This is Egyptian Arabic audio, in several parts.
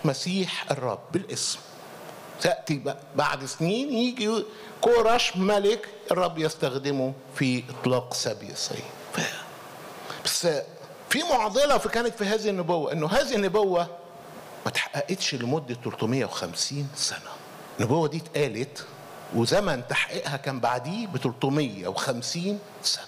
مسيح الرب بالاسم تأتي بعد سنين يجي كورش ملك الرب يستخدمه في إطلاق سبي الصين بس في معضلة في كانت في هذه النبوة إنه هذه النبوة ما تحققتش لمدة 350 سنة النبوة دي اتقالت وزمن تحقيقها كان بعديه ب 350 سنة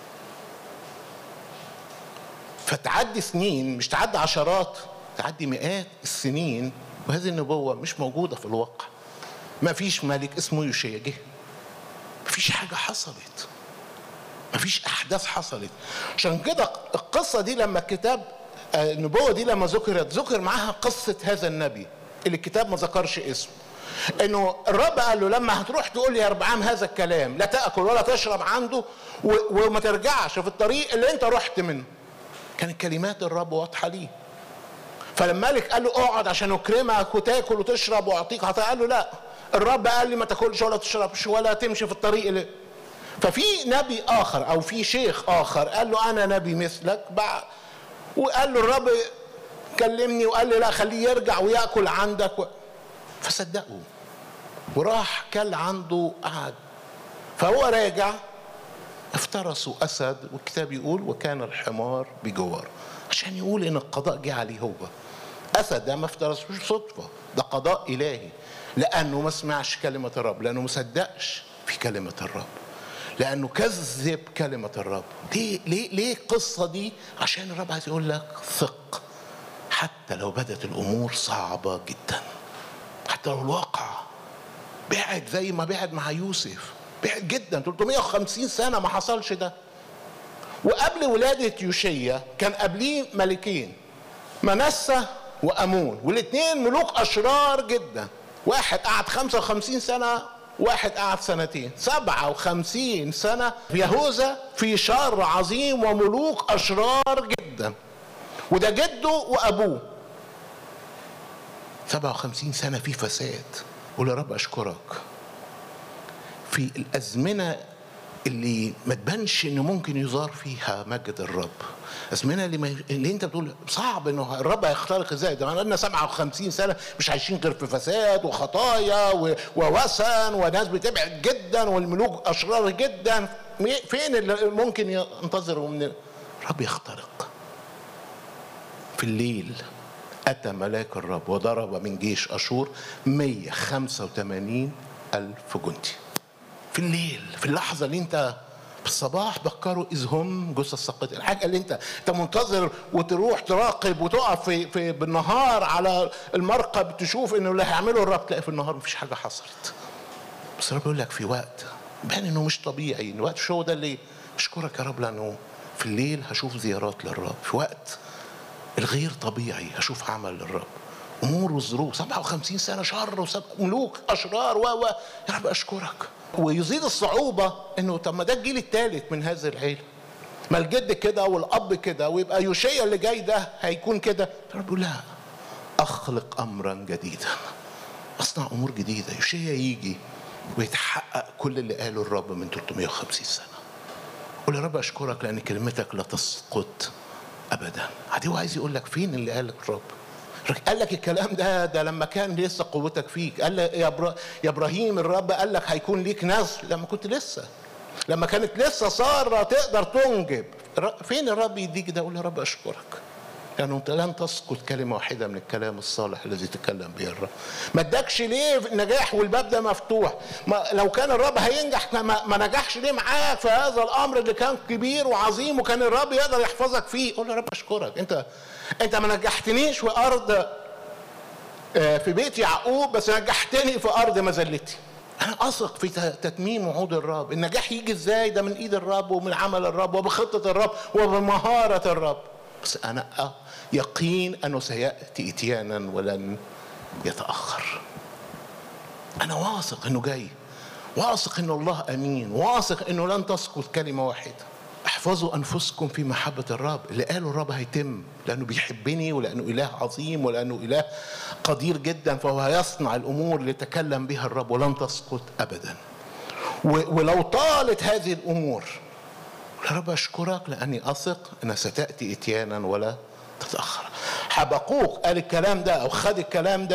فتعدي سنين مش تعدي عشرات تعدي مئات السنين وهذه النبوة مش موجودة في الواقع ما فيش ملك اسمه يوشيا جه ما فيش حاجة حصلت ما فيش أحداث حصلت عشان كده القصة دي لما الكتاب النبوة دي لما ذكرت ذكر معاها قصة هذا النبي اللي الكتاب ما ذكرش اسمه انه الرب قال له لما هتروح تقول لي يا اربعام هذا الكلام لا تاكل ولا تشرب عنده وما ترجعش في الطريق اللي انت رحت منه كانت كلمات الرب واضحه ليه فلما الملك قال له اقعد عشان اكرمك وتاكل وتشرب واعطيك قال له لا الرب قال لي ما تاكلش ولا تشربش ولا تمشي في الطريق اللي ففي نبي اخر او في شيخ اخر قال له انا نبي مثلك وقال له الرب كلمني وقال لي لا خليه يرجع وياكل عندك و... فصدقه وراح كل عنده قعد فهو راجع افترسوا اسد والكتاب يقول وكان الحمار بجوار عشان يقول ان القضاء جه عليه هو اسد ده ما افترسوش صدفه ده قضاء الهي لانه ما سمعش كلمه الرب لانه ما صدقش في كلمه الرب لانه كذب كلمه الرب ليه ليه ليه القصه دي عشان الرب عايز يقول لك ثق حتى لو بدت الامور صعبه جدا حتى لو الواقع بعد زي ما بعد مع يوسف بعد جدا 350 سنه ما حصلش ده وقبل ولادة يوشيا كان قبليه ملكين منسى وأمون والاثنين ملوك أشرار جدا واحد قعد 55 سنة واحد قعد سنتين 57 سنة في يهوذا في شر عظيم وملوك أشرار جدا وده جده وأبوه 57 سنة في فساد قول يا رب أشكرك في الأزمنة اللي ما تبانش انه ممكن يزار فيها مجد الرب ازمنه اللي, ما اللي انت بتقول صعب انه الرب هيخترق ازاي ده لنا 57 سنه مش عايشين غير في فساد وخطايا ووثن وناس بتبعد جدا والملوك اشرار جدا فين اللي ممكن ينتظروا من الرب يخترق في الليل أتى ملاك الرب وضرب من جيش أشور 185 ألف جندي في الليل في اللحظة اللي أنت في الصباح بكروا إذ هم جثث سقط الحاجة اللي أنت أنت منتظر وتروح تراقب وتقف في, في بالنهار على المرقب تشوف إنه اللي هيعمله الرب تلاقي في النهار مفيش حاجة حصلت بس الرب يقول لك في وقت بان إنه مش طبيعي الوقت شو ده اللي أشكرك يا رب لأنه في الليل هشوف زيارات للرب في وقت الغير طبيعي هشوف عمل للرب امور وظروف 57 سنه شر وسب... ملوك اشرار و و يا رب اشكرك ويزيد الصعوبه انه طب ما ده الجيل الثالث من هذه العيله ما الجد كده والاب كده ويبقى يوشيا اللي جاي ده هيكون كده رب لا اخلق امرا جديدا اصنع امور جديده يوشيا يجي ويتحقق كل اللي قاله الرب من 350 سنه قول يا رب اشكرك لان كلمتك لا تسقط ابدا عادي هو عايز يقول لك فين اللي قال لك الرب قال لك الكلام ده ده لما كان لسه قوتك فيك قال لك يا, برا يا ابراهيم الرب قال لك هيكون ليك نسل لما كنت لسه لما كانت لسه ساره تقدر تنجب فين الرب يديك ده قول يا رب اشكرك لأنه يعني أنت لن تسقط كلمة واحدة من الكلام الصالح الذي تكلم به الرب. ما ادكش ليه النجاح والباب ده مفتوح؟ ما لو كان الرب هينجح ما, ما نجحش ليه معاك في هذا الأمر اللي كان كبير وعظيم وكان الرب يقدر يحفظك فيه؟ قول يا رب أشكرك أنت أنت ما نجحتنيش في أرض في بيت يعقوب بس نجحتني في أرض مذلتي. أنا أثق في تتميم وعود الرب، النجاح يجي إزاي؟ ده من إيد الرب ومن عمل الرب وبخطة الرب وبمهارة الرب. بس أنا يقين أنه سيأتي إتيانا ولن يتأخر أنا واثق أنه جاي واثق أن الله أمين واثق أنه لن تسقط كلمة واحدة احفظوا أنفسكم في محبة الرب اللي قاله الرب هيتم لأنه بيحبني ولأنه إله عظيم ولأنه إله قدير جدا فهو هيصنع الأمور اللي تكلم بها الرب ولن تسقط أبدا ولو طالت هذه الأمور يا رب أشكرك لأني أثق أنها ستأتي إتيانا ولا تتأخر حبقوق قال الكلام ده او خد الكلام ده